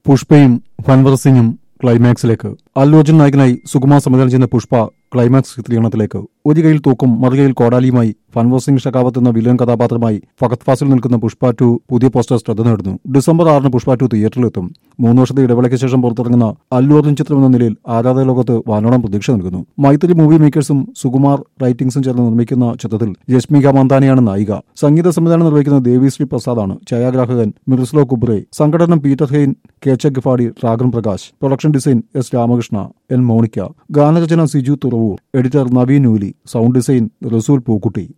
പുഷ്പയും ഫൻവർ സിംഗും ക്ലൈമാക്സിലേക്ക് അല്ലു അർജുൻ നായകനായി സുകുമാർ സംവിധാനം ചെയ്യുന്ന പുഷ്പ ക്ലൈമാക്സ് ചിത്രീകരണത്തിലേക്ക് ഒരു കൈയിൽ തൂക്കും മറുകൈയിൽ കോടാലിയുമായി ഫൻവർ സിംഗ് ഷെഖാവത്ത് എന്ന വില്ലൻ കഥാപാത്രമായി ഫഹദ് ഫാസിൽ നിൽക്കുന്ന പുഷ്പ ടു പുതിയ പോസ്റ്റർ ശ്രദ്ധ നേടുന്നു ഡിസംബർ ആറിന് പുഷ്പ ടു തിയേറ്ററിലെത്തും മൂന്ന് വർഷത്തെ ഇടവേളയ്ക്ക് ശേഷം പുറത്തിറങ്ങുന്ന അല്ലു അർജുൻ ചിത്രം എന്ന നിലയിൽ ആരാധക ലോകത്ത് വാനോളം പ്രതീക്ഷ നൽകുന്നു മൈത്രി മൂവി മേക്കേഴ്സും സുകുമാർ റൈറ്റിംഗ്സും ചേർന്ന് നിർമ്മിക്കുന്ന ചിത്രത്തിൽ രശ്മിക മന്ദാനയാണ് നായിക സംഗീത സംവിധാനം നിർവഹിക്കുന്ന ദേവിശ്രീ പ്രസാദാണ് ഛായാഗ്രാഹകൻ മിർസ്ലോ കുബ്രെ സംഘടനം പീറ്റർ ഹെയ്ൻ കെ എച്ച് ഗിഫാഡി Ragan Prakash production design S Ramakrishna N Monica ഗാനരചന Siju Thuravoor editor Naveen Nooli sound design Resul Pookutty